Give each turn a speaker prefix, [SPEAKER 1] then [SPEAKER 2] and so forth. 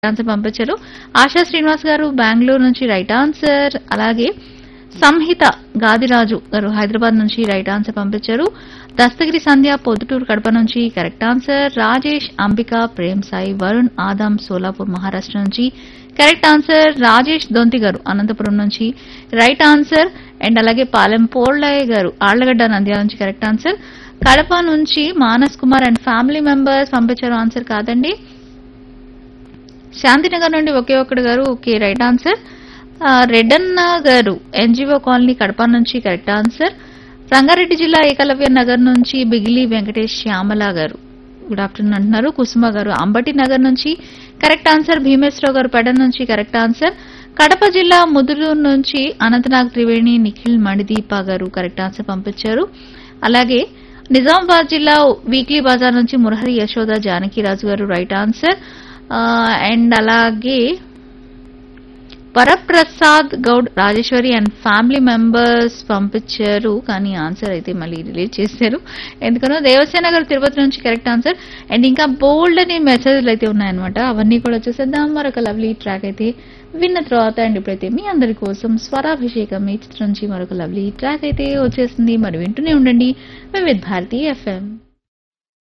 [SPEAKER 1] answer పంపించారు ఆశా శ్రీనివాస్ గారు బెంగళూరు నుంచి రైట్ ఆన్సర్ అలాగే సంహిత గాదిరాజు గారు హైదరాబాద్ నుంచి రైట్ ఆన్సర్ పంపించారు దస్తగిరి సంధ్య పొద్దుటూరు కడప నుంచి కరెక్ట్ ఆన్సర్ రాజేష్ అంబిక ప్రేమ్ సాయి వరుణ్ ఆదాం సోలాపూర్ మహారాష్ట్ర నుంచి కరెక్ట్ ఆన్సర్ రాజేష్ దొంతి గారు అనంతపురం నుంచి రైట్ ఆన్సర్ అండ్ అలాగే పాలెం పోళ్ళయ్య గారు ఆళ్లగడ్డ నంద్యాల నుంచి కరెక్ట్ ఆన్సర్ కడప నుంచి Manas Kumar and family members పంపించారు ఆన్సర్ కాదండి శాంతినగర్ నుండి ఒకే ఒక్కడు గారు ఓకే రైట్ ఆన్సర్ ఆ, రెడ్డన్న గారు ఎన్జిఓ కాలనీ కడప నుంచి కరెక్ట్ ఆన్సర్ రంగారెడ్డి జిల్లా ఏకలవ్య నగర్ నుంచి బిగిలి వెంకటేష్ శ్యామల గారు గుడ్ ఆఫ్టర్నూన్ అంటున్నారు కుసుమ గారు అంబటి నగర్ నుంచి కరెక్ట్ ఆన్సర్ భీమేశ్వరరావు గారు పెడన్ నుంచి కరెక్ట్ ఆన్సర్ కడప జిల్లా ముదురు నుంచి అనంతనాగ్ త్రివేణి నిఖిల్ మణిదీప గారు కరెక్ట్ ఆన్సర్ పంపించారు అలాగే నిజామాబాద్ జిల్లా వీక్లీ బజార్ నుంచి మురహరి యశోద జానకిరాజు గారు రైట్ ఆన్సర్ అండ్ అలాగే Varaprasad Goud Rajeshwari and family members పంపించారు కానీ ఆన్సర్ అయితే మళ్ళీ రిలీజ్ చేశారు ఎందుకనో దేవసేన గారు తిరుపతి నుంచి కరెక్ట్ ఆన్సర్ అండ్ ఇంకా బోల్డ్ అని మెసేజ్లు అయితే ఉన్నాయన్నమాట అవన్నీ కూడా వచ్చేసేద్దాం మరొక లవ్లీ ట్రాక్ అయితే విన్న తర్వాత అండ్ ఇప్పుడైతే మీ అందరి కోసం స్వరాభిషేకం ఈ చిత్రం నుంచి మరొక లవ్లీ ట్రాక్ అయితే వచ్చేసింది మరి వింటూనే ఉండండి విత్ భారతీ ఎఫ్ఎం